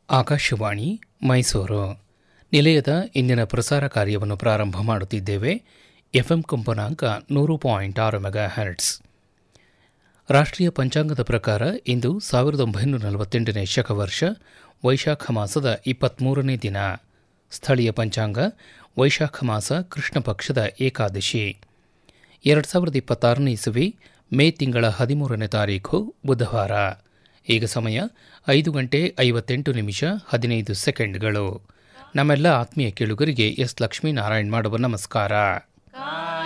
ಆಕಾಶವಾಣಿ ಮೈಸೂರು ನಿಲಯದ ಇಂದಿನ ಪ್ರಸಾರ ಕಾರ್ಯವನ್ನು ಪ್ರಾರಂಭ ಮಾಡುತ್ತಿದ್ದೇವೆ ಎಫ್ಎಂ ಕಂಪನಾಂಕ ನೂರು ಪಾಯಿಂಟ್ ಆರು ಮೆಗಾ ಹರ್ಟ್ಸ್ ರಾಷ್ಟ್ರೀಯ ಪಂಚಾಂಗದ ಪ್ರಕಾರ ಇಂದು ಸಾವಿರದ ಒಂಬೈನೂರ ನಲವತ್ತೆಂಟನೇ ಶಕವರ್ಷ ವೈಶಾಖ ಮಾಸದ ಇಪ್ಪತ್ತ್ಮೂರನೇ ದಿನ ಸ್ಥಳೀಯ ಪಂಚಾಂಗ ವೈಶಾಖ ಮಾಸ ಕೃಷ್ಣ ಪಕ್ಷದ ಏಕಾದಶಿ ಎರಡು ಸಾವಿರದ ಇಪ್ಪತ್ತಾರನೇ ಇಸವಿ ಮೇ ತಿಂಗಳ ಹದಿಮೂರನೇ ತಾರೀಖು ಬುಧವಾರ ಈಗ ಸಮಯ ಐದು ಗಂಟೆ ಐವತ್ತೆಂಟು ನಿಮಿಷ ಹದಿನೈದು ಸೆಕೆಂಡ್ಗಳು ನಮ್ಮೆಲ್ಲ ಆತ್ಮೀಯ ಕೇಳುಗರಿಗೆ ಎಸ್ ಲಕ್ಷ್ಮೀನಾರಾಯಣ್ ಮಾಡುವ ನಮಸ್ಕಾರ